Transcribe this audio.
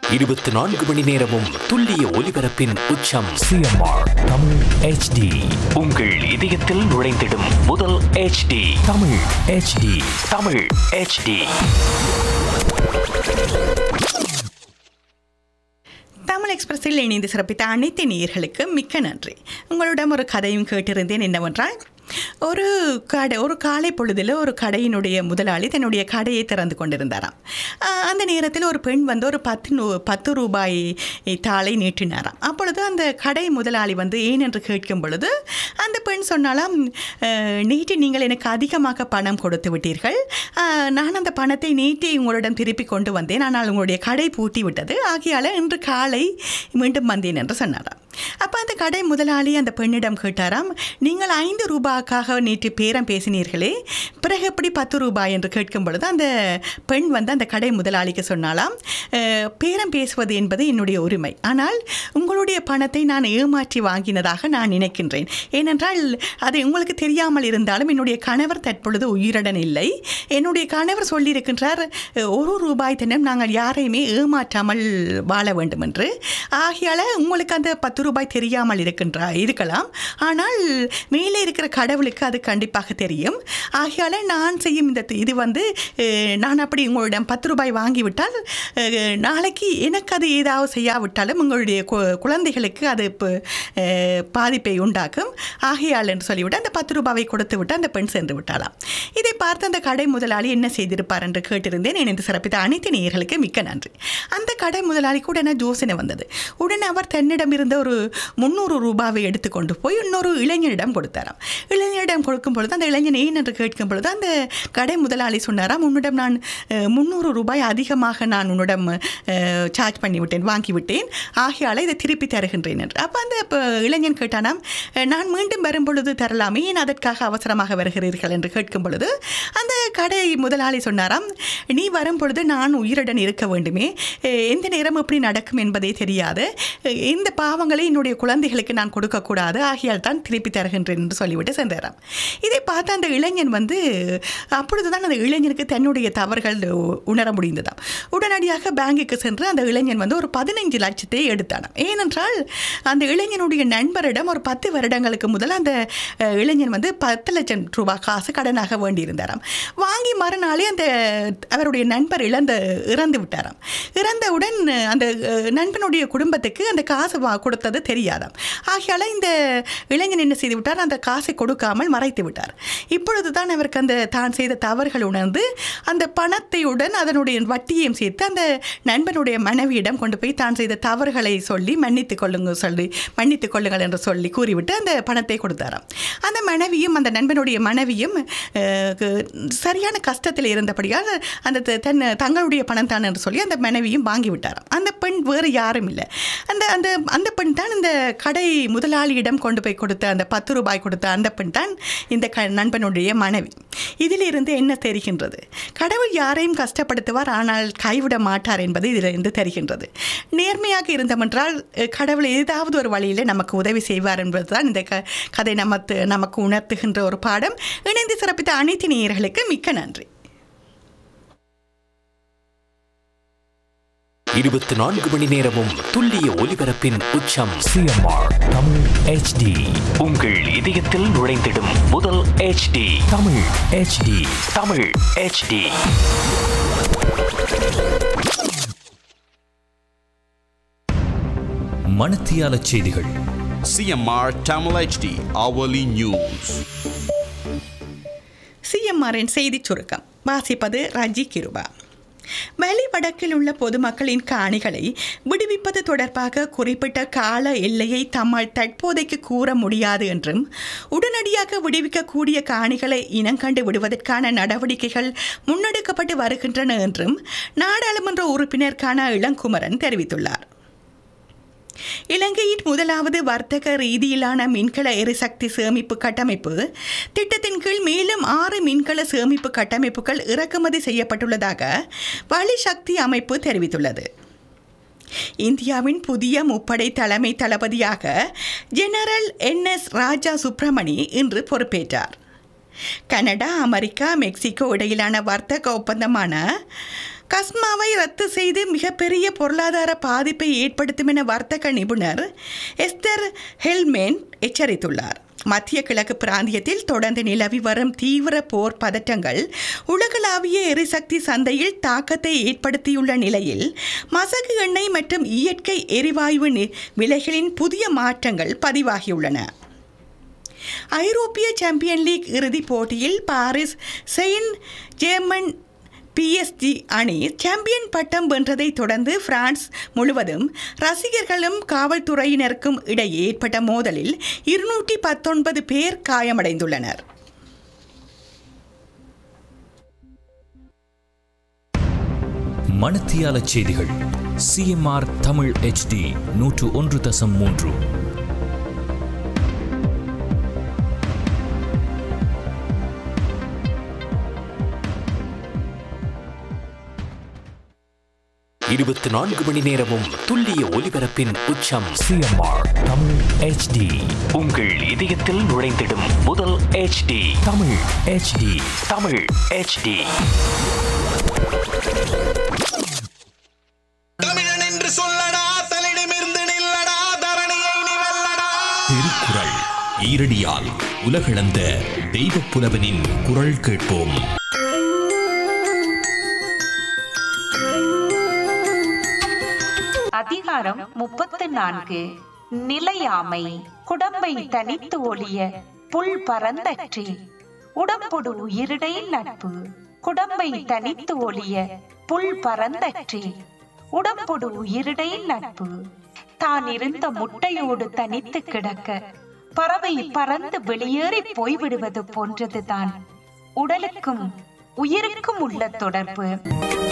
இருபத்தி நான்கு மணி நேரமும் துல்லிய ஒலிபரப்பின் உச்சம் சிஎம்ஆர் தமிழ் ஹெச்டி உங்கள் இதயத்தில் நுழைந்திடும் முதல் HD Tamil HD Tamil HD Tamil எக்ஸ்பிரஸில் இணைந்து சிறப்பித்த அனைத்து நேயர்களுக்கு மிக்க நன்றி உங்களிடம் ஒரு கதையும் கேட்டிருந்தேன் என்னவென்றால் ஒரு கடை ஒரு காலை பொழுதில் ஒரு கடையினுடைய முதலாளி தன்னுடைய கடையை திறந்து கொண்டிருந்தாராம் ஆஹ் அந்த நேரத்தில் ஒரு பெண் வந்து ஒரு பத்து நூ பத்து ரூபாய் தாளை நீட்டினாராம் அப்பொழுது அந்த கடை முதலாளி வந்து ஏன் என்று கேட்கும் பொழுது அந்த பெண் சொன்னாலாம் "அஹ், நீட்டி நீங்கள் எனக்கு அதிகமாக பணம் கொடுத்து விட்டீர்கள் ஆஹ், நான் அந்த பணத்தை நீட்டி உங்களிடம் திருப்பி கொண்டு வந்தேன் ஆனால் உங்களுடைய கடை பூட்டி விட்டது ஆகையால் இன்று காலை மீண்டும் வந்தேன் என்று சொன்னாராம் அப்போ அந்த கடை முதலாளி அந்த பெண்ணிடம் கேட்டாராம் நீங்கள் ஐந்து ரூபாய்க்காக நேற்று பேரம் பேசினீர்களே பிறகு எப்படி பத்து ரூபாய் என்று கேட்கும் பொழுது அந்த பெண் வந்து அந்த கடை முதலாளிக்கு சொன்னாலாம் "அஹ், பேரம் பேசுவது என்பது என்னுடைய உரிமை ஆனால் உங்களுடைய பணத்தை நான் ஏமாற்றி வாங்கினதாக நான் நினைக்கின்றேன் ஏனென்றால் அது உங்களுக்கு தெரியாமல் இருந்தாலும் என்னுடைய கணவர் தற்பொழுது உயிருடன் இல்லை என்னுடைய கணவர் சொல்லியிருக்கின்றார் "அஹ், ஒரு ரூபாய் தினம் நாங்கள் யாரையுமே ஏமாற்றாமல் வாழ வேண்டும் என்று ஆகையால் உங்களுக்கு அந்த பத்து ரூபாய் தெரியாமல் இருக்கின்றா இருக்கலாம் ஆனால் மேலே இருக்கிற கடவுளுக்கு அது கண்டிப்பாக தெரியும் ஆகையால் நான் செய்யும் இந்த இது வந்து அஹ், நான் அப்படி உங்களிடம் பத்து ரூபாய் வாங்கிவிட்டால் அஹ், நாளைக்கு எனக்கு அது ஏதாவது செய்யாவிட்டாலும் உங்களுடைய கு- குழந்தைகளுக்கு அது இப்போ அஹ், பாதிப்பை உண்டாக்கும் ஆகையால் என்று சொல்லிவிட்டு அந்த பத்து ரூபாவை கொடுத்து விட்டு அந்த பெண் சென்று விட்டாளாம் இதை பார்த்து அந்த கடை முதலாளி என்ன செய்திருப்பார் என்று கேட்டிருந்தேன் இணைந்து சிறப்பித்த அனைத்து நேயர்களுக்கு மிக்க நன்றி அந்த கடை முதலாளிக்கு உடனே யோசனை வந்தது உடனே அவர் தன்னிடம் இருந்த ஒரு முந்நூறு ரூபாவை எடுத்துக்கொண்டு போய் இன்னொரு இளைஞனிடம் கொடுத்தாராம் இளைஞனிடம் கொடுக்கும் பொழுது அந்த இளைஞன் ஏன் என்று கேட்கும் பொழுது அந்த கடை முதலாளி சொன்னாராம் உன்னிடம் நான் அஹ், முந்நூறு ரூபாய் அதிகமாக நான் உன்னிடம் அஹ், சார்ஜ் பண்ணிவிட்டேன் வாங்கிவிட்டேன் ஆகையால் இதை திருப்பி தருகின்றேன் என்று அப்போ அந்த இப்போ இளைஞன் கேட்டானாம் "அஹ், நான் மீண்டும் வரும் பொழுது தரலாமே ஏன் அதற்காக அவசரமாக வருகிறீர்கள் என்று கேட்கும் பொழுது அந்த கடை முதலாளி சொன்னாராம் நீ வரும் பொழுது நான் உயிருடன் இருக்க வேண்டுமே அஹ், எந்த நேரம் எப்படி நடக்கும் என்பதே தெரியாது அஹ், இந்த பாவங்களை என்னுடைய குழந்தைகளுக்கு நான் கொடுக்கக்கூடாது ஆகையால் தான் திருப்பி தருகின்றேன் என்று சொல்லிவிட்டு சென்றாராம் இதை பார்த்து அந்த இளைஞன் வந்து அப்பொழுதுதான் அந்த இளைஞனுக்கு தன்னுடைய தவறுகள் உ- உணர முடிந்ததாம் உடனடியாக பேங்குக்கு சென்று அந்த இளைஞன் வந்து ஒரு பதினைஞ்சு லட்சத்தை எடுத்தானாம் ஏனென்றால் அந்த இளைஞனுடைய நண்பரிடம் ஒரு பத்து வருடங்களுக்கு முதல் அந்த அஹ், இளைஞன் வந்து பத்து லட்சம் ரூபாய் காசு கடனாக வேண்டியிருந்தாராம் வாங்கி மறுநாளே அந்த அவருடைய நண்பர் இழந்த இறந்து விட்டாராம் இறந்தவுடன் அந்த அஹ், நண்பனுடைய குடும்பத்துக்கு அந்த காசு வா கொடுத்தது தெரியாதாம் ஆகையால இந்த இளைஞன் என்ன செய்து விட்டார் அந்த காசை கொடுக்காமல் மறைத்து விட்டார் இப்பொழுது தான் அவருக்கு அந்த தான் செய்த தவறுகள் உணர்ந்து அந்த பணத்தையுடன் அதனுடைய வட்டியையும் சேர்த்து அந்த நண்பனுடைய மனைவியிடம் கொண்டு போய் தான் செய்த தவறுகளை சொல்லி மன்னித்துக் கொள்ளுங்க சொல்லி மன்னித்துக் கொள்ளுங்கள் என்று சொல்லி கூறிவிட்டு அந்த பணத்தை கொடுத்தாராம் அந்த மனைவியும் அந்த நண்பனுடைய மனைவியும் அஹ், கு- சரியான கஷ்டத்தில் இருந்தபடியால் அந்த த- தன் தங்களுடைய பணம் தான் என்று சொல்லி அந்த மனைவியும் வாங்கி விட்டாராம் அந்த பெண் வேறு யாரும் இல்லை அந்த அந்த அந்த பெண் தான் இந்த கடை முதலாளியிடம் கொண்டு போய் கொடுத்த அந்த பத்து ரூபாய் கொடுத்த அந்த பெண் தான் இந்த க நண்பனுடைய மனைவி இதிலிருந்து என்ன தெரிகின்றது கடவுள் யாரையும் கஷ்டப்படுத்துவார் ஆனால் கைவிட மாட்டார் என்பது இதிலிருந்து தெரிகின்றது நேர்மையாக இருந்தமென்றால் அஹ், கடவுள் ஏதாவது ஒரு வழியில் நமக்கு உதவி செய்வார் என்பதுதான் இந்த க கதை நமக்கு நமக்கு உணர்த்துகின்ற ஒரு பாடம் இணைந்து சிறப்பித்த அனைத்து நேயர்களுக்கு மிக்க நன்றி இருபத்தி நான்கு மணி நேரமும் துல்லிய ஒலிபரப்பின் உச்சம் சிஎம்ஆர் தமிழ் ஹெச்டி உங்கள் இதயத்தில் நுழைந்திடும் முதல் HD Tamil HD Tamil HD மணத்தியால செய்திகள் CMR Tamil HD hourly news. சிஎம்ஆரின் செய்திச் சுருக்கம் வாசிப்பது ரஜி கிருபா வலி வடக்கில் உள்ள பொதுமக்களின் காணிகளை விடுவிப்பது தொடர்பாக குறிப்பிட்ட கால எல்லையை தம்மால் தற்போதைக்கு கூற முடியாது என்றும் உடனடியாக விடுவிக்கக்கூடிய காணிகளை இனங்கண்டு விடுவதற்கான நடவடிக்கைகள் முன்னெடுக்கப்பட்டு வருகின்றன என்றும் நாடாளுமன்ற உறுப்பினர் கன இளங்குமரன் தெரிவித்துள்ளார் இலங்கையின் முதலாவது வர்த்தக ரீதியிலான மின்கல எரிசக்தி சேமிப்பு கட்டமைப்பு திட்டத்தின் கீழ் மேலும் ஆறு மின்கல சேமிப்பு கட்டமைப்புகள் இறக்குமதி செய்யப்பட்டுள்ளதாக வழி சக்தி அமைப்பு தெரிவித்துள்ளது இந்தியாவின் புதிய முப்படை தலைமை தளபதியாக general N S Raja Subramani இன்று பொறுப்பேற்றார் கனடா அமெரிக்கா மெக்சிகோ இடையிலான வர்த்தக ஒப்பந்தமான கஸ்மாவை ரத்து செய்து மிகப்பெரிய பொருளாதார பாதிப்பை ஏற்படுத்தும் என வர்த்தக நிபுணர் எஸ்தர் ஹெல்மேன் எச்சரித்துள்ளார் மத்திய கிழக்கு பிராந்தியத்தில் தொடர்ந்து நிலவி வரும் தீவிர போர் பதற்றங்கள் உலகளாவிய எரிசக்தி சந்தையில் தாக்கத்தை ஏற்படுத்தியுள்ள நிலையில் மசகு எண்ணெய் மற்றும் இயற்கை எரிவாயு நி- விலைகளின் புதிய மாற்றங்கள் பதிவாகியுள்ளன ஐரோப்பிய சாம்பியன் லீக் இறுதிப் போட்டியில் பாரிஸ் செயின்ட் ஜேர்மன் பிஎஸ்ஜி அணி சாம்பியன் பட்டம் வென்றதைத் தொடர்ந்து பிரான்ஸ் முழுவதும் ரசிகர்களும் காவல்துறையினருக்கும் இடையே ஏற்பட்ட மோதலில் இருநூற்றி பத்தொன்பது பேர் காயமடைந்துள்ளனர் மணத்தியால செய்திகள் சிஎம்ஆர் தமிழ் HD நூற்று ஒன்று தசம் மூன்று இருபத்தி நான்கு மணி நேரமும் துல்லிய ஒலிபரப்பின் உச்சம் சிஎம்ஆர் தமிழ் HD உங்கள் இதயத்தில் நுழைந்திடும் முதல் HD Tamil HD Tamil HD தமிழன் என்று சொல்லடா தலிடமிருந்து நில்லடா தரணியை நீ வெல்லடா திருக்குறள் ஈரடியால் உலகளந்த தெய்வப் புலவனின் குரல் கேட்போம் அதிகாரம் முப்பத்து நான்கு நிலையாமை குடம்பை தனித்து ஒளிய புல் பரந்தற்றி உடம்பொடு உயிரிடை நட்பு குடம்பை தனித்து ஒளிய புல் பரந்தற்றி உடம்பொடு உயிரிடை நட்பு தான் இருந்த முட்டையோடு தனித்து கிடக்க பறவை பறந்து வெளியேறி போய்விடுவது போன்றதுதான் உடலுக்கும் உயிருக்கும் உள்ள தொடர்பு